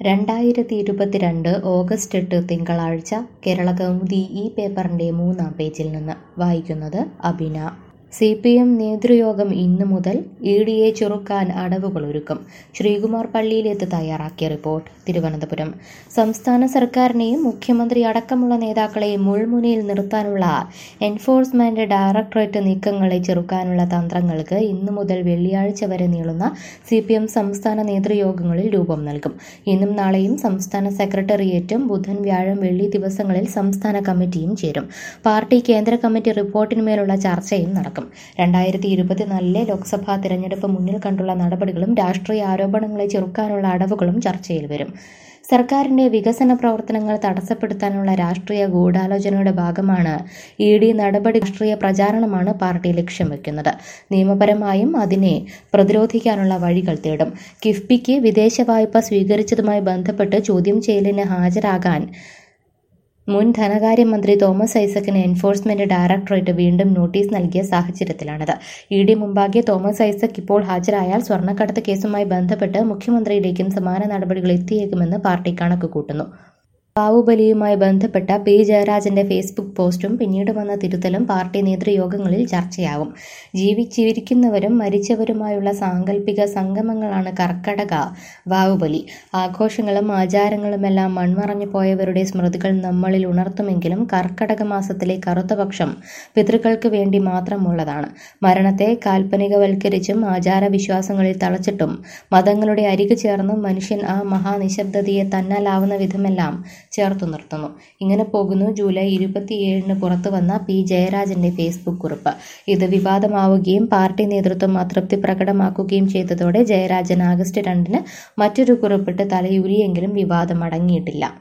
രണ്ടായിരത്തി ഇരുപത്തിരണ്ട് ഓഗസ്റ്റ് എട്ട് തിങ്കളാഴ്ച കേരള കൗമുദി ഈ പേപ്പറിൻ്റെ മൂന്നാം പേജിൽ നിന്ന് വായിക്കുന്നത് അബിന സി പി എം നേതൃയോഗം ഇന്നു മുതൽ ഇ ഡിയെ ചുരുക്കാൻ അടവുകളൊരുക്കും ശ്രീകുമാർ പള്ളിയിലെത്ത് തയ്യാറാക്കിയ റിപ്പോർട്ട് തിരുവനന്തപുരം സംസ്ഥാന സർക്കാരിനെയും മുഖ്യമന്ത്രി അടക്കമുള്ള നേതാക്കളെയും മുൾമുനയിൽ നിർത്താനുള്ള എൻഫോഴ്സ്മെന്റ് ഡയറക്ടറേറ്റ് നീക്കങ്ങളെ ചെറുക്കാനുള്ള തന്ത്രങ്ങൾക്ക് ഇന്നു മുതൽ വെള്ളിയാഴ്ച വരെ നീളുന്ന സി പി എം സംസ്ഥാന നേതൃയോഗങ്ങളിൽ രൂപം നൽകും ഇന്നും നാളെയും സംസ്ഥാന സെക്രട്ടേറിയറ്റും ബുധൻ വ്യാഴം വെള്ളി ദിവസങ്ങളിൽ സംസ്ഥാന കമ്മിറ്റിയും ചേരും പാർട്ടി കേന്ദ്ര കമ്മിറ്റി റിപ്പോർട്ടിന്മേലുള്ള ചർച്ചയും നടക്കും രണ്ടായിരത്തി ഇരുപത്തിനാലിലെ ലോക്സഭാ തിരഞ്ഞെടുപ്പ് മുന്നിൽ കണ്ടുള്ള നടപടികളും രാഷ്ട്രീയ ആരോപണങ്ങളെ ചെറുക്കാനുള്ള അടവുകളും ചർച്ചയിൽ വരും സർക്കാരിന്റെ വികസന പ്രവർത്തനങ്ങൾ തടസ്സപ്പെടുത്താനുള്ള രാഷ്ട്രീയ ഗൂഢാലോചനയുടെ ഭാഗമാണ് ഇ ഡി നടപടി രാഷ്ട്രീയ പ്രചാരണമാണ് പാർട്ടി ലക്ഷ്യം വെക്കുന്നത് നിയമപരമായും അതിനെ പ്രതിരോധിക്കാനുള്ള വഴികൾ തേടും കിഫ്ബിക്ക് വിദേശ വായ്പ സ്വീകരിച്ചതുമായി ബന്ധപ്പെട്ട് ചോദ്യം ചെയ്യലിന് ഹാജരാകാൻ മുൻ ധനകാര്യമന്ത്രി തോമസ് ഐസക്കിന് എൻഫോഴ്സ്മെന്റ് ഡയറക്ടറേറ്റ് വീണ്ടും നോട്ടീസ് നൽകിയ സാഹചര്യത്തിലാണിത് ഇ ഡി മുമ്പാകെ തോമസ് ഐസക് ഇപ്പോൾ ഹാജരായാൽ സ്വർണ്ണക്കടത്ത് കേസുമായി ബന്ധപ്പെട്ട് മുഖ്യമന്ത്രിയിലേക്കും സമാന നടപടികൾ എത്തിയേക്കുമെന്ന് പാർട്ടി കണക്കുകൂട്ടുന്നു ബാഹുബലിയുമായി ബന്ധപ്പെട്ട പി ജയരാജന്റെ ഫേസ്ബുക്ക് പോസ്റ്റും പിന്നീട് വന്ന തിരുത്തലും പാർട്ടി നേതൃയോഗങ്ങളിൽ ചർച്ചയാകും ജീവിച്ചിരിക്കുന്നവരും മരിച്ചവരുമായുള്ള സാങ്കല്പിക സംഗമങ്ങളാണ് കർക്കടക ബാഹുബലി ആഘോഷങ്ങളും ആചാരങ്ങളുമെല്ലാം മൺമറഞ്ഞു പോയവരുടെ സ്മൃതികൾ നമ്മളിൽ ഉണർത്തുമെങ്കിലും കർക്കടക മാസത്തിലെ കറുത്തപക്ഷം പിതൃക്കൾക്ക് വേണ്ടി മാത്രമുള്ളതാണ് മരണത്തെ കാൽപ്പനികവൽക്കരിച്ചും ആചാരവിശ്വാസങ്ങളിൽ തളച്ചിട്ടും മതങ്ങളുടെ അരികു ചേർന്നും മനുഷ്യൻ ആ മഹാനിശബ്ദതയെ തന്നാലാവുന്ന വിധമെല്ലാം ചേർത്തു നിർത്തുന്നു ഇങ്ങനെ പോകുന്നു ജൂലൈ ഇരുപത്തിയേഴിന് പുറത്തു വന്ന പി ജയരാജന്റെ ഫേസ്ബുക്ക് കുറിപ്പ് ഇത് വിവാദമാവുകയും പാർട്ടി നേതൃത്വം അതൃപ്തി പ്രകടമാക്കുകയും ചെയ്തതോടെ ജയരാജൻ ആഗസ്റ്റ് രണ്ടിന് മറ്റൊരു കുറിപ്പിട്ട് തലയൂരിയെങ്കിലും വിവാദം അടങ്ങിയിട്ടില്ല